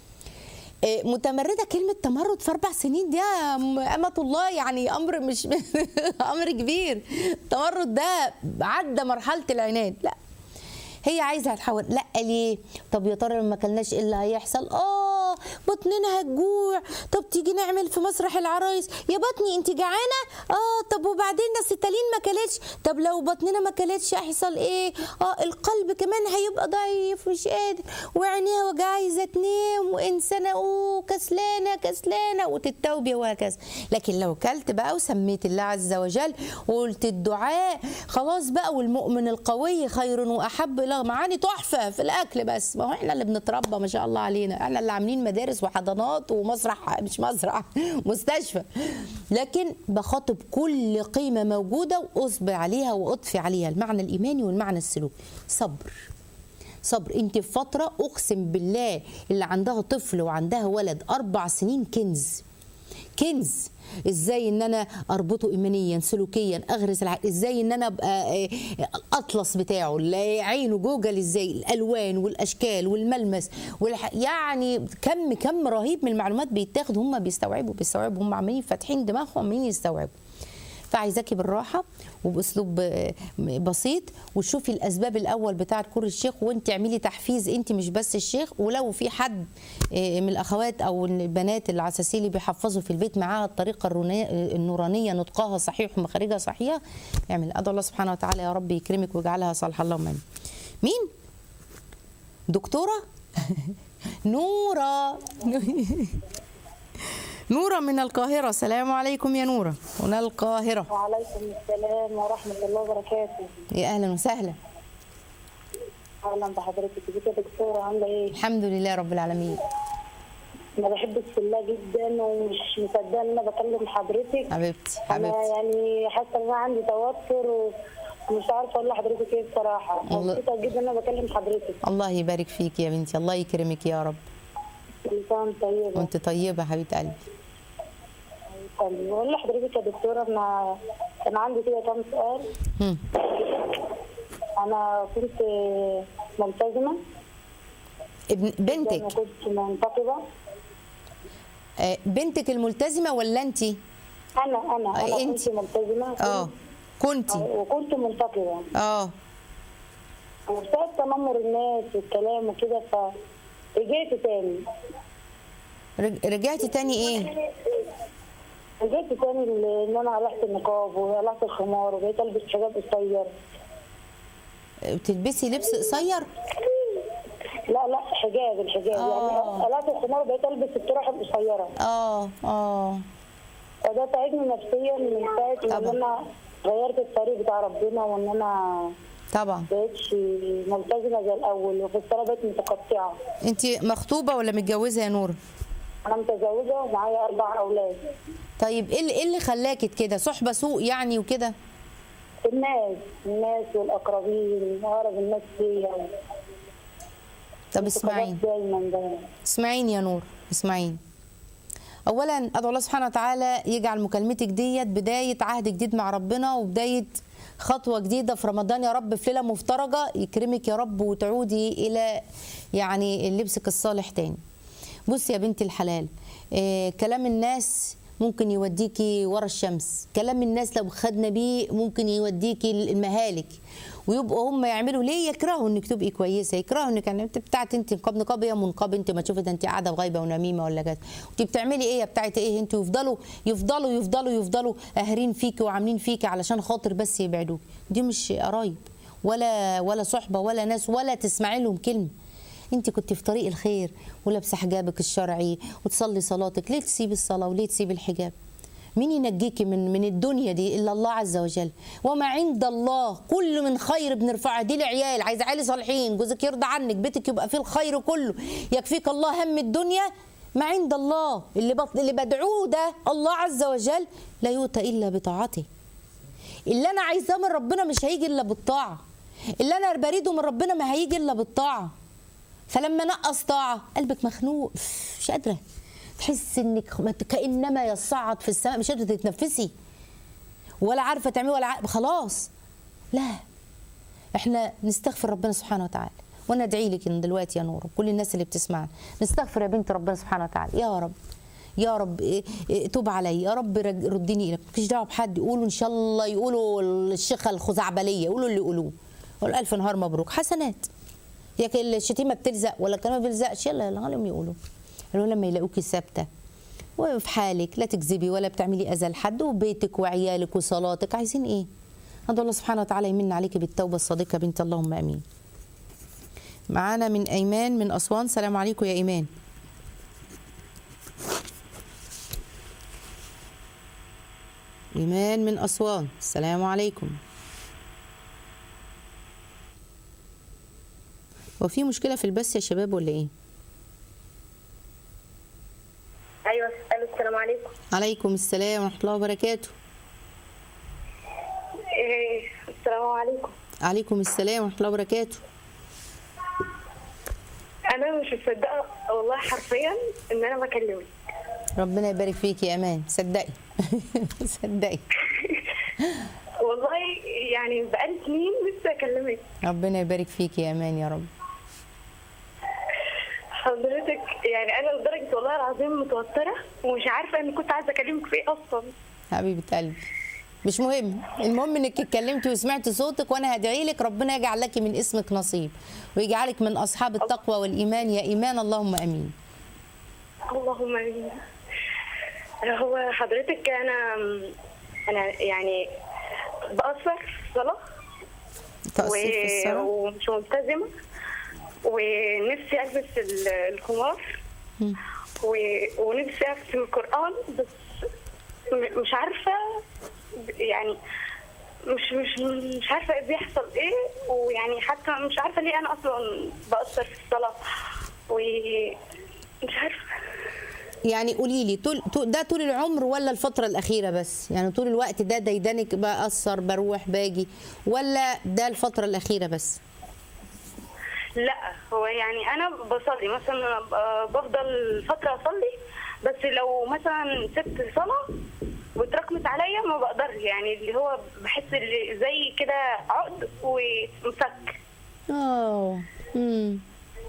إيه، متمرده كلمه تمرد في اربع سنين دي يا م- امه الله يعني امر مش امر كبير التمرد ده عدى مرحله العناد لا هي عايزه تحول لا ليه طب يا ترى لما ما اكلناش ايه اللي هيحصل اه بطننا هتجوع طب تيجي نعمل في مسرح العرايس يا بطني انت جعانه اه طب وبعدين ده ستالين ما كلتش طب لو بطننا ما كلتش هيحصل ايه اه القلب كمان هيبقى ضعيف مش قادر وعينيها وجع عايزه تنام وانسانه اوه كسلانه كسلانه وتتوبي وهكذا لكن لو كلت بقى وسميت الله عز وجل وقلت الدعاء خلاص بقى والمؤمن القوي خير واحب الى معاني تحفه في الاكل بس ما هو احنا اللي بنتربى ما شاء الله علينا احنا اللي عاملين مدارس وحضانات ومسرح مش مسرح مستشفى لكن بخاطب كل قيمه موجوده واصبر عليها واطفي عليها المعنى الايماني والمعنى السلوكي صبر صبر انت في فتره اقسم بالله اللي عندها طفل وعندها ولد اربع سنين كنز كنز ازاي ان انا اربطه ايمانيا سلوكيا اغرس العقل ازاي ان انا ابقى آه، الاطلس بتاعه اللي عينه جوجل ازاي الالوان والاشكال والملمس والح... يعني كم كم رهيب من المعلومات بيتاخد هم بيستوعبوا بيستوعبوا هم عمالين فاتحين دماغهم عمالين يستوعبوا فعايزاكي بالراحه وباسلوب آه، بسيط وشوفي الاسباب الاول بتاعه كور الشيخ وانت اعملي تحفيز انت مش بس الشيخ ولو في حد آه، من الاخوات او البنات العساسيه اللي بيحفظوا في البيت معاها الطريقه الرونية- النورانيه نطقها صحيح ومخارجها صحيحه اعمل ادعو الله سبحانه وتعالى يا رب يكرمك ويجعلها صالحه اللهم امين مين دكتوره نوره نوره من القاهره السلام عليكم يا نوره من القاهره وعليكم السلام ورحمة الله وبركاته يا اهلا وسهلا أهلا بحضرتك ازيك يا دكتورة عاملة إيه؟ الحمد لله رب العالمين أنا بحبك في الله جدا ومش مصدقة إن أنا بكلم حضرتك حبيبتي أنا حبيبتي يعني حاسة إن أنا عندي توتر و- ومش عارفة أقول لحضرتك إيه بصراحة الله- مبسوطة جدا إن أنا بكلم حضرتك الله يبارك فيك يا بنتي الله يكرمك يا رب كل سنة وأنت طيبة وانت طيبه حبيبه قلبي طيب بقول لحضرتك يا دكتورة أنا كان عندي كده كام سؤال هم. أنا كنت ملتزمة ابن زي ما بنتك كنت منتقبة آه، بنتك الملتزمه ولا انت أنا أنا أنا آه، أنت. كنت ملتزمة اه كنتي وكنت منتقبة اه وبسبب تنمر الناس والكلام وكده فرجعت تاني رج- رجعتي تاني ايه رجعت تاني ل- ان انا قلعت النقاب وقلعت الخمار وبقيت البس حجاب قصير بتلبسي لبس قصير لا لا حجاب الحجاب آه. يعني قلعت الخمار وبقيت البس الطرح القصيره اه اه فده ساعدني نفسيا من ساعه طبعا. ان انا غيرت الطريق بتاع ربنا وان انا طبعا بقيتش ملتزمه زي الاول وفي الصلاه بقيت متقطعه انت مخطوبه ولا متجوزه يا نور انا متزوجه ومعايا اربع اولاد طيب ايه اللي, إيه اللي خلاكي كده صحبه سوء يعني وكده الناس الناس والاقربين اقرب الناس ليا طب اسمعيني دايما دايما اسمعيني يا نور اسمعيني اولا ادعو الله سبحانه وتعالى يجعل مكالمتك ديت بدايه عهد جديد مع ربنا وبدايه خطوه جديده في رمضان يا رب في ليله مفترجه يكرمك يا رب وتعودي الى يعني لبسك الصالح تاني بصي يا بنتي الحلال إيه كلام الناس ممكن يوديكي ورا الشمس كلام الناس لو خدنا بيه ممكن يوديكي المهالك ويبقوا هم يعملوا ليه يكرهوا انك تبقي كويسه يكرهوا انك يعني انت بتاعت انت نقاب نقاب يا منقاب انت ما تشوفي ده انت قاعده وغايبه ونميمه ولا كده انت بتعملي ايه يا بتاعت ايه انت يفضلوا يفضلوا يفضلوا يفضلوا قاهرين فيكي وعاملين فيكي علشان خاطر بس يبعدوك دي مش قرايب ولا ولا صحبه ولا ناس ولا تسمعي لهم كلمه انت كنت في طريق الخير ولابسه حجابك الشرعي وتصلي صلاتك ليه تسيبي الصلاه وليه تسيبي الحجاب مين ينجيكي من من الدنيا دي الا الله عز وجل وما عند الله كل من خير بنرفعه دي العيال عايزه عيال صالحين جوزك يرضى عنك بيتك يبقى فيه الخير كله يكفيك الله هم الدنيا ما عند الله اللي بط... اللي بدعوه ده الله عز وجل لا يؤتى الا بطاعته اللي انا عايزاه من ربنا مش هيجي الا بالطاعه اللي انا بريده من ربنا ما هيجي الا بالطاعه فلما نقص طاعه قلبك مخنوق مش قادره تحس انك مت- كانما يصعد في السماء مش قادره تتنفسي ولا عارفه تعملي ولا عارفة خلاص لا احنا نستغفر ربنا سبحانه وتعالى وانا ادعي لك إن دلوقتي يا نور كل الناس اللي بتسمعنا نستغفر يا بنت ربنا سبحانه وتعالى يا رب يا رب إيه إيه توب علي يا رب رج- ردني اليك مالكيش دعوه بحد يقولوا ان شاء الله يقولوا الشيخه الخزعبليه يقولوا اللي يقولوه قول الف نهار مبروك حسنات يا كل الشتيمه بتلزق ولا الكلام ما بيلزقش يلا يلا خليهم يقولوا قالوا لما يلاقوكي ثابته وفي حالك لا تكذبي ولا بتعملي اذى لحد وبيتك وعيالك وصلاتك عايزين ايه؟ ادعو الله سبحانه وتعالى يمن عليك بالتوبه الصادقه بنت اللهم امين. معانا من ايمان من اسوان سلام عليكم يا ايمان. ايمان من اسوان السلام عليكم. وفي مشكله في البث يا شباب ولا ايه؟ ايوه الو السلام عليكم عليكم السلام ورحمه الله وبركاته. إيه السلام عليكم عليكم السلام ورحمه الله وبركاته. انا مش مصدقه والله حرفيا ان انا بكلمك ربنا يبارك فيك يا امان صدقي صدقي والله يعني بقالي سنين لسه اكلمك ربنا يبارك فيك يا امان يا رب حضرتك يعني انا لدرجه والله العظيم متوتره ومش عارفه ان كنت عايزه اكلمك في ايه اصلا حبيبه قلبي مش مهم المهم انك اتكلمتي وسمعتي صوتك وانا هدعي لك ربنا يجعل لك من اسمك نصيب ويجعلك من اصحاب التقوى والايمان يا ايمان اللهم امين اللهم امين هو حضرتك انا انا يعني بأثر في الصلاه تقصير في الصلاه ومش ملتزمه ونفسي البس ال- الخمار مم. و- ونفسي اختم القران بس م- مش عارفه يعني مش مش مش عارفه ايه بيحصل ايه ويعني حتى مش عارفه ليه انا اصلا بأثر في الصلاه ومش عارفه يعني قولي لي طول طول- ده طول العمر ولا الفتره الاخيره بس يعني طول الوقت ده ديدنك باثر بروح باجي ولا ده الفتره الاخيره بس لا هو يعني انا بصلي مثلا ب- بفضل فتره اصلي بس لو مثلا سبت صلاه واتراكمت عليا ما بقدرش يعني اللي هو بحس اللي زي كده عقد ومسك اه امم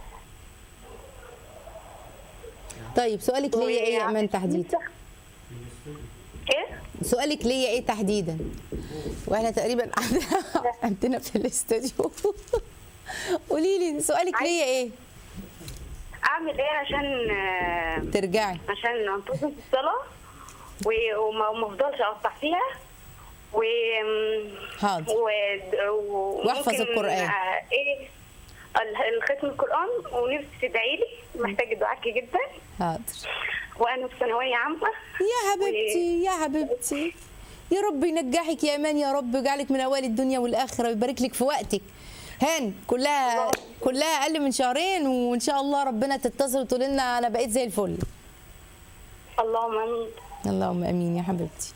طيب سؤالك ليا ايه يا امان تحديدا ايه سؤالك ليا ايه تحديدا واحنا تقريبا عندنا- عندنا في الاستوديو قولي لي سؤالك ليا ايه اعمل ايه عشان آه، ترجعي عشان انتظم في الصلاه و- وما وما افضلش اقطع فيها و حاضر. و... و... واحفظ ممكن، القرآن. آه، ايه ال- الختم القران ونفسي تدعي لي محتاجه دعاكي جدا حاضر وانا في ثانويه عامه يا حبيبتي يا حبيبتي يا رب ينجحك يا امان يا رب يجعلك من اوائل الدنيا والاخره ويبارك لك في وقتك هان كلها كلها اقل من شهرين وان شاء الله ربنا تتصل وتقول لنا انا بقيت زي الفل اللهم امين اللهم امين يا حبيبتي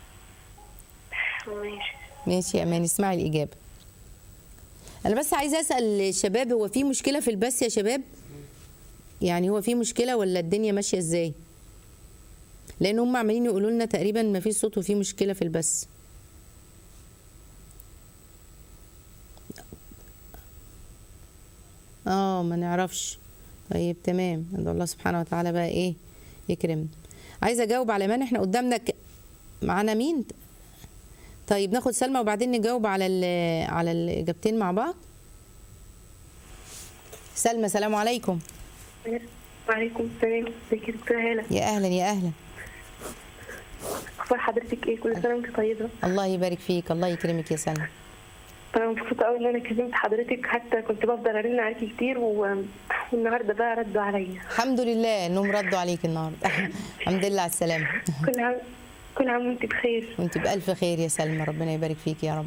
ماشي ماشي يا امان اسمعي الاجابه انا بس عايزه اسال الشباب هو في مشكله في البث يا شباب يعني هو في مشكله ولا الدنيا ماشيه ازاي لان هم عمالين يقولوا لنا تقريبا ما فيش صوت وفي مشكله في البث اه ما نعرفش طيب تمام ندعو الله سبحانه وتعالى بقى ايه يكرم عايزه اجاوب على ايمان احنا قدامنا ك... معانا مين طيب ناخد سلمى وبعدين نجاوب على ال... على الاجابتين مع بعض سلمى سلام عليكم وعليكم السلام ازيك يا دكتورة هالة يا اهلا يا اهلا اخبار حضرتك ايه كل سنة وانت طيبة الله يبارك فيك الله يكرمك يا سلمى انا مبسوطة قوي ان انا كلمت حضرتك حتى كنت بفضل ارن عليكي كتير و... والنهارده بقى ردوا عليا الحمد لله انهم ردوا عليك النهارده الحمد لله على السلامه كل عام كل عام وانت بخير وانت بالف خير يا سلمى ربنا يبارك فيك يا رب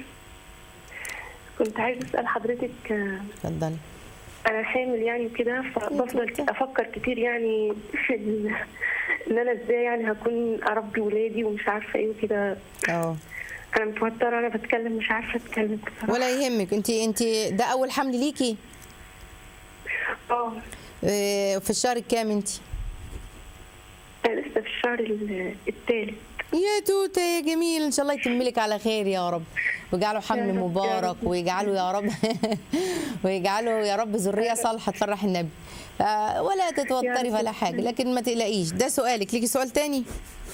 كنت عايزة اسأل حضرتك آه، اتفضلي انا حامل يعني وكده فبفضل افكر كتير يعني في ال... ان انا ازاي يعني هكون اربي ولادي ومش عارفة ايه وكده اه انا متوترة انا بتكلم مش عارفة اتكلم بصراحة ولا يهمك انت انت ده اول حمل ليكي اه اه، في الشهر الكام انت أنا لسه في الشهر ال- التالت يا توته يا جميل ان شاء الله يتم لك على خير يا رب ويجعله حمل يا رب، يا مبارك رب. ويجعله يا رب ويجعله يا رب ذريه صالحه تفرح النبي اه، ولا تتوتري رب. ولا حاجه لكن ما تقلقيش ده سؤالك ليكي سؤال تاني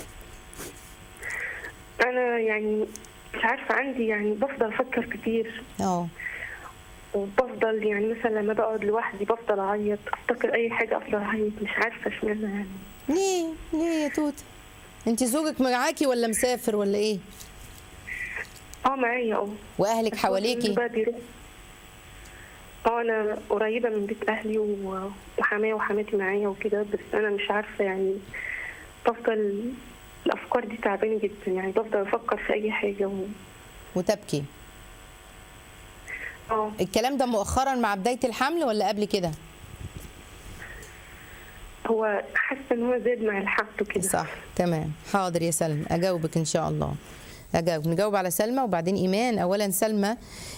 انا يعني مش عارفه عندي يعني بفضل افكر كتير اه وبفضل يعني مثلا لما بقعد لوحدي بفضل اعيط افتكر اي حاجه افضل اعيط مش عارفه اشمعنى يعني ليه ليه يا توته انت زوجك معاكي ولا مسافر ولا ايه اه معايا اه واهلك بس هو حواليكي بقى بيروح اه انا قريبه من بيت اهلي و- وحماية وحماتي معايا وكده بس انا مش عارفه يعني بفضل الافكار دي تعبانه جدا يعني بفضل افكر في اي حاجه و... وتبكي اه الكلام ده مؤخرا مع بدايه الحمل ولا قبل كده هو حاسه ان هو زاد مع الحمل وكده صح تمام حاضر يا سلمى اجاوبك ان شاء الله اجاوب نجاوب على سلمى وبعدين ايمان اولا سلمى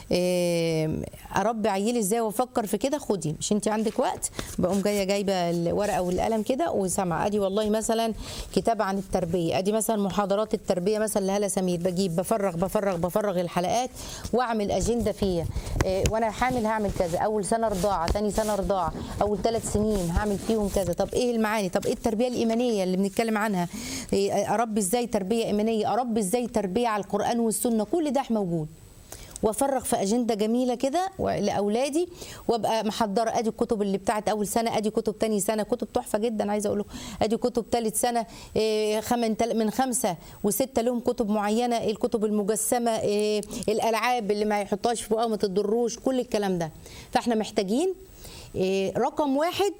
إيه، اربي عيلي ازاي وافكر في كده خدي مش انت عندك وقت بقوم جايه جايبه الورقه والقلم كده وسامعه ادي والله مثلا كتاب عن التربيه ادي مثلا محاضرات التربيه مثلا لهلا سمير بجيب بفرغ بفرغ بفرغ الحلقات واعمل اجنده فيها إيه، وانا حامل هعمل كذا اول سنه رضاعه ثاني سنه رضاعه اول ثلاث سنين هعمل فيهم كذا طب ايه المعاني طب ايه التربيه الايمانيه اللي بنتكلم عنها إيه، اربي ازاي تربيه ايمانيه اربي ازاي تربيه على القران والسنه كل ده موجود وافرغ في اجنده جميله كده و- لاولادي وابقى محضره ادي الكتب اللي بتاعت اول سنه ادي كتب تاني سنه كتب تحفه جدا عايزه اقول لكم ادي كتب ثالث سنه إيه، خمن تل- من خمسه وسته لهم كتب معينه الكتب المجسمه إيه، الالعاب اللي ما يحطهاش في بقى ما تضروش كل الكلام ده فاحنا محتاجين إيه، رقم واحد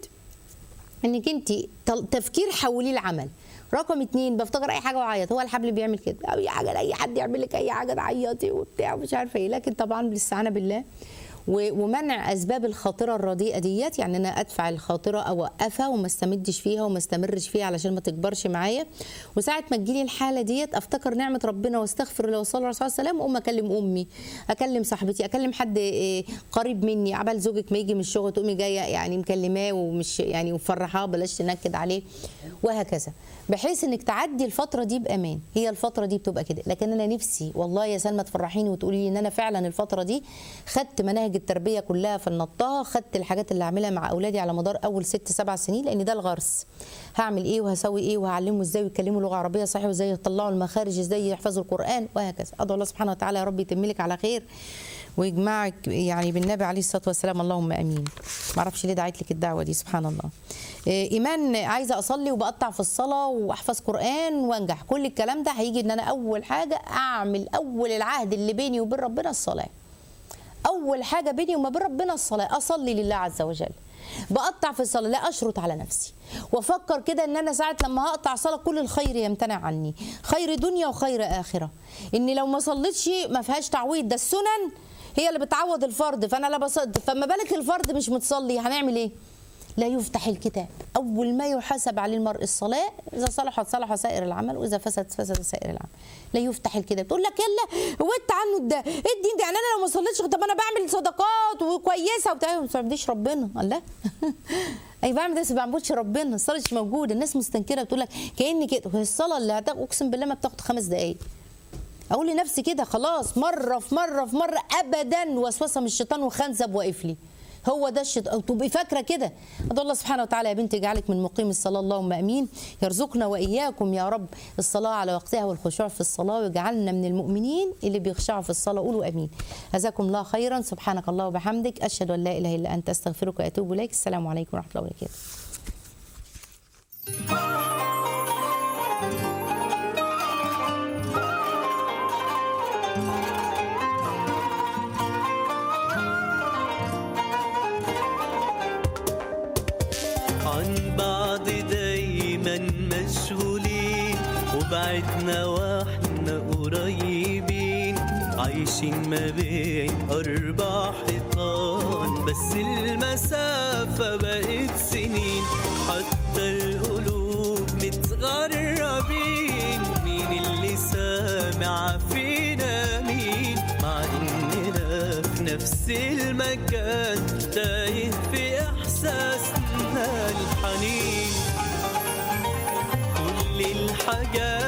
انك انت تفكير حوليه العمل رقم اتنين بفتكر اي حاجه واعيط هو الحبل بيعمل كده اي حاجه اي حد يعمل لك اي حاجه تعيطي وبتاع ومش عارفه ايه لكن طبعا بالاستعانه بالله و- ومنع اسباب الخاطره الرديئه ديت يعني انا ادفع الخاطره اوقفها وما استمدش فيها وما استمرش فيها علشان ما تكبرش معايا وساعه ما تجيلي الحاله ديت افتكر نعمه ربنا واستغفر الله وصلى الله عليه وسلم اقوم اكلم امي اكلم صاحبتي اكلم حد إيه، قريب مني عبال زوجك ما يجي من الشغل تقومي جايه يعني مكلماه ومش يعني مفرحاه بلاش تنكد عليه وهكذا بحيث انك تعدي الفتره دي بامان هي الفتره دي بتبقى كده لكن انا نفسي والله يا سلمى تفرحيني وتقولي لي ان انا فعلا الفتره دي خدت مناهج التربيه كلها فنطها خدت الحاجات اللي هعملها مع اولادي على مدار اول ست سبع سنين لان ده الغرس هعمل ايه وهسوي ايه وهعلمه ازاي يتكلموا لغه عربيه صحيح وازاي يطلعوا المخارج ازاي يحفظوا القران وهكذا ادعو الله سبحانه وتعالى يا رب يتم لك على خير ويجمعك يعني بالنبي عليه الصلاه والسلام اللهم امين ما اعرفش ليه دعيت لك الدعوه دي سبحان الله إيه، ايمان عايزه اصلي وبقطع في الصلاه واحفظ قران وانجح كل الكلام ده هيجي ان انا اول حاجه اعمل اول العهد اللي بيني وبين ربنا الصلاه اول حاجه بيني وما بين ربنا الصلاه اصلي لله عز وجل بقطع في الصلاه لا اشرط على نفسي وافكر كده ان انا ساعه لما هقطع صلاه كل الخير يمتنع عني خير دنيا وخير اخره ان لو ما صليتش ما فيهاش تعويض ده السنن هي اللي بتعوض الفرض فانا لا بصد فما بالك الفرض مش متصلي هنعمل ايه لا يفتح الكتاب اول ما يحاسب عليه المرء الصلاه اذا صلحت صلح سائر العمل واذا فسد فسد سائر العمل لا يفتح الكتاب تقول لك يلا وانت عنه ده ايه الدين ده يعني انا لو ما صليتش طب انا بعمل صدقات وكويسه وبتاع ما بتعبديش ربنا الله اي بعمل ده بس ما بعبدش ربنا الصلاه مش موجوده الناس مستنكره بتقول لك كان كده وهي الصلاه اللي هتاخد اقسم بالله ما بتاخد خمس دقائق اقول لنفسي كده خلاص مره في مره في مره ابدا وسوسه من الشيطان وخنزب واقف لي هو ده الشيطان تبقي فاكره كده ادعو الله سبحانه وتعالى يا بنتي يجعلك من مقيم الصلاه اللهم امين يرزقنا واياكم يا رب الصلاه على وقتها والخشوع في الصلاه ويجعلنا من المؤمنين اللي بيخشعوا في الصلاه قولوا امين جزاكم الله خيرا سبحانك الله وبحمدك اشهد ان لا اله الا انت استغفرك واتوب اليك السلام عليكم ورحمه الله وبركاته عن بعض دايما مشغولين وبعدنا واحنا قريبين عايشين ما بين أربع حيطان بس المسافة بقت سنين حتى القلوب متغربين مين اللي سامع فينا مين مع إننا في نفس المكان تايه في إحساسنا الحنين كل الحاجات